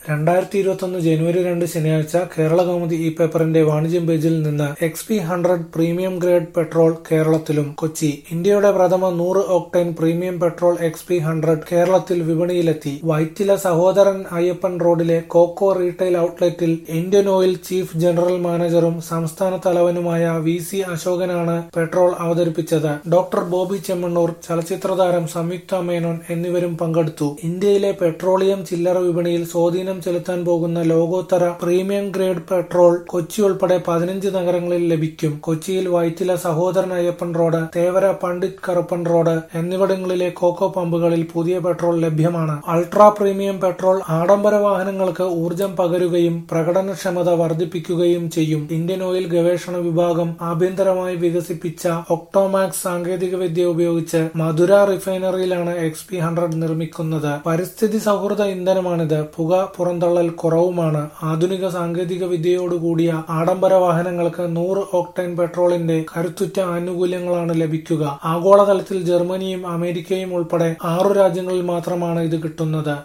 രണ്ടായിരത്തി ഇരുപത്തൊന്ന് ജനുവരി രണ്ട് ശനിയാഴ്ച കേരളകൗമുദി ഈ പേപ്പറിന്റെ വാണിജ്യം പേജിൽ നിന്ന് X P hundred premium grade petrol കേരളത്തിലും കൊച്ചി ഇന്ത്യയുടെ പ്രഥമ നൂറ് octane premium petrol X P hundred കേരളത്തിൽ വിപണിയിലെത്തി വൈറ്റില സഹോദരൻ അയ്യപ്പൻ റോഡിലെ കോക്കോ റീറ്റെയിൽ ഔട്ട്ലെറ്റിൽ ഇന്ത്യൻ ഓയിൽ ചീഫ് ജനറൽ മാനേജറും സംസ്ഥാന തലവനുമായ വി സി അശോകനാണ് പെട്രോൾ അവതരിപ്പിച്ചത് ഡോക്ടർ ബോബി ചെമ്മണ്ണൂർ ചലച്ചിത്രതാരം സംയുക്ത മേനോൻ എന്നിവരും പങ്കെടുത്തു ഇന്ത്യയിലെ പെട്രോളിയം ചില്ലറ വിപണിയിൽ സ്വാധീനം ചെലുത്താൻ പോകുന്ന ലോകോത്തര പ്രീമിയം ഗ്രേഡ് പെട്രോൾ കൊച്ചി ഉൾപ്പെടെ പതിനഞ്ച് നഗരങ്ങളിൽ ലഭിക്കും കൊച്ചിയിൽ വൈറ്റില സഹോദരൻ അയ്യപ്പൻ റോഡ് തേവര പണ്ഡിറ്റ് കറുപ്പൻ റോഡ് എന്നിവിടങ്ങളിലെ കോക്കോ പമ്പുകളിൽ പുതിയ പെട്രോൾ ലഭ്യമാണ് അൾട്രാ പ്രീമിയം പെട്രോൾ ആഡംബര വാഹനങ്ങൾക്ക് ഊർജം പകരുകയും പ്രകടനക്ഷമത വർദ്ധിപ്പിക്കുകയും ചെയ്യും ഇന്ത്യൻ ഓയിൽ ഗവേഷണ വിഭാഗം ആഭ്യന്തരമായി വികസിപ്പിച്ച ഒക്ടോമാക്സ് സാങ്കേതികവിദ്യ ഉപയോഗിച്ച് മധുര റിഫൈനറിയിലാണ് എക്സ് പി ഹൺഡ്രഡ് നിർമ്മിക്കുന്നത് പരിസ്ഥിതി സൗഹൃദ ഇന്ധനമാണിത് പുക പുറന്തള്ളൽ കുറവുമാണ് ആധുനിക സാങ്കേതിക വിദ്യയോടുകൂടിയ ആഡംബര വാഹനങ്ങൾക്ക് നൂറ് ഓക്ടൈൻ പെട്രോളിന്റെ കരുത്തുറ്റ ആനുകൂല്യങ്ങളാണ് ലഭിക്കുക ആഗോളതലത്തിൽ ജർമ്മനിയും അമേരിക്കയും ഉൾപ്പെടെ ആറു രാജ്യങ്ങളിൽ മാത്രമാണ് ഇത് കിട്ടുന്നത്